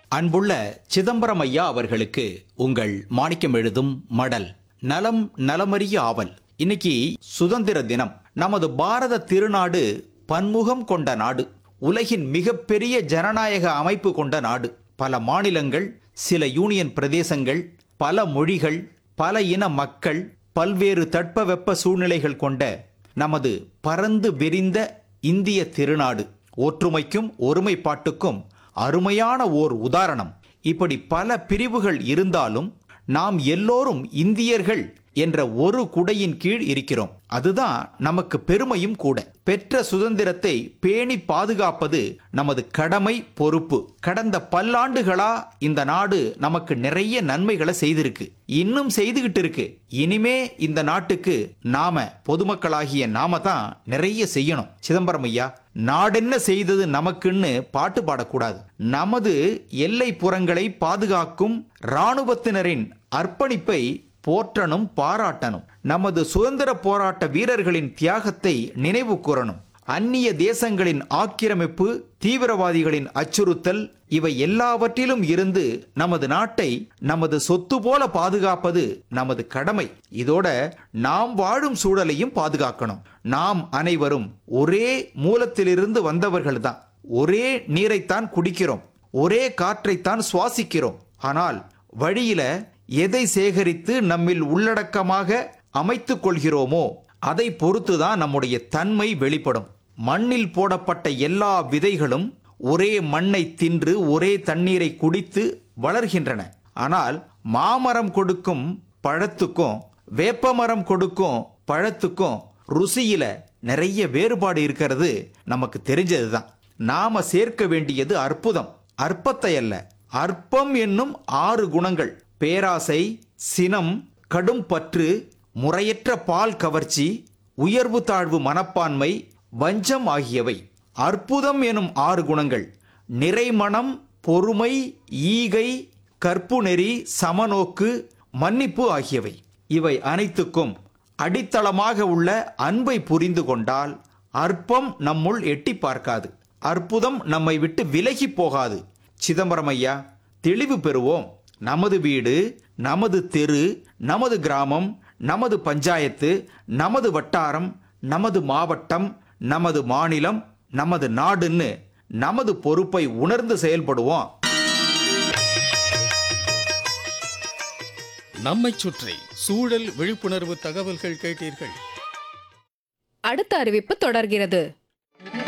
அன்புள்ள சிதம்பரம் ஐயா அவர்களுக்கு உங்கள் மாணிக்கம் எழுதும் மடல் நலம் நலமறிய ஆவல் இன்னைக்கு சுதந்திர தினம் நமது பாரத திருநாடு பன்முகம் கொண்ட நாடு உலகின் மிகப்பெரிய ஜனநாயக அமைப்பு கொண்ட நாடு பல மாநிலங்கள் சில யூனியன் பிரதேசங்கள் பல மொழிகள் பல இன மக்கள் பல்வேறு தட்பவெப்ப சூழ்நிலைகள் கொண்ட நமது பரந்து விரிந்த இந்திய திருநாடு ஒற்றுமைக்கும் ஒருமைப்பாட்டுக்கும் அருமையான ஓர் உதாரணம் இப்படி பல பிரிவுகள் இருந்தாலும் நாம் எல்லோரும் இந்தியர்கள் என்ற ஒரு குடையின் கீழ் இருக்கிறோம் அதுதான் நமக்கு பெருமையும் கூட பெற்ற சுதந்திரத்தை பேணி பாதுகாப்பது நமது கடமை பொறுப்பு கடந்த பல்லாண்டுகளா இந்த நாடு நமக்கு நிறைய நன்மைகளை செய்திருக்கு இன்னும் செய்துகிட்டு இருக்கு இனிமே இந்த நாட்டுக்கு நாம பொதுமக்களாகிய நாம தான் நிறைய செய்யணும் சிதம்பரம் ஐயா நாடென்ன செய்தது நமக்குன்னு பாட்டு பாடக்கூடாது நமது எல்லை புறங்களை பாதுகாக்கும் இராணுவத்தினரின் அர்ப்பணிப்பை போற்றணும் பாராட்டணும் நமது சுதந்திர போராட்ட வீரர்களின் தியாகத்தை நினைவு கூறணும் அந்நிய தேசங்களின் ஆக்கிரமிப்பு தீவிரவாதிகளின் அச்சுறுத்தல் இவை எல்லாவற்றிலும் இருந்து நமது நாட்டை நமது சொத்து போல பாதுகாப்பது நமது கடமை இதோட நாம் வாழும் சூழலையும் பாதுகாக்கணும் நாம் அனைவரும் ஒரே மூலத்திலிருந்து வந்தவர்கள்தான் ஒரே நீரைத்தான் குடிக்கிறோம் ஒரே காற்றைத்தான் சுவாசிக்கிறோம் ஆனால் வழியில எதை சேகரித்து நம்மில் உள்ளடக்கமாக அமைத்துக் கொள்கிறோமோ அதை பொறுத்துதான் நம்முடைய தன்மை வெளிப்படும் மண்ணில் போடப்பட்ட எல்லா விதைகளும் ஒரே மண்ணை தின்று ஒரே தண்ணீரை குடித்து வளர்கின்றன ஆனால் மாமரம் கொடுக்கும் பழத்துக்கும் வேப்பமரம் கொடுக்கும் பழத்துக்கும் ருசியில நிறைய வேறுபாடு இருக்கிறது நமக்கு தெரிஞ்சதுதான் நாம சேர்க்க வேண்டியது அற்புதம் அற்பத்தை அல்ல அற்பம் என்னும் ஆறு குணங்கள் பேராசை சினம் கடும் பற்று முறையற்ற பால் கவர்ச்சி உயர்வு தாழ்வு மனப்பான்மை வஞ்சம் ஆகியவை அற்புதம் எனும் ஆறு குணங்கள் நிறைமனம் பொறுமை ஈகை கற்பு நெறி சமநோக்கு மன்னிப்பு ஆகியவை இவை அனைத்துக்கும் அடித்தளமாக உள்ள அன்பை புரிந்து கொண்டால் அற்பம் நம்முள் எட்டி பார்க்காது அற்புதம் நம்மை விட்டு விலகி போகாது சிதம்பரம் ஐயா தெளிவு பெறுவோம் நமது வீடு நமது தெரு நமது கிராமம் நமது பஞ்சாயத்து நமது வட்டாரம் நமது மாவட்டம் நமது மாநிலம் நமது நாடுன்னு நமது பொறுப்பை உணர்ந்து செயல்படுவோம் நம்மைச் சுற்றி சூழல் விழிப்புணர்வு தகவல்கள் கேட்டீர்கள் அடுத்த அறிவிப்பு தொடர்கிறது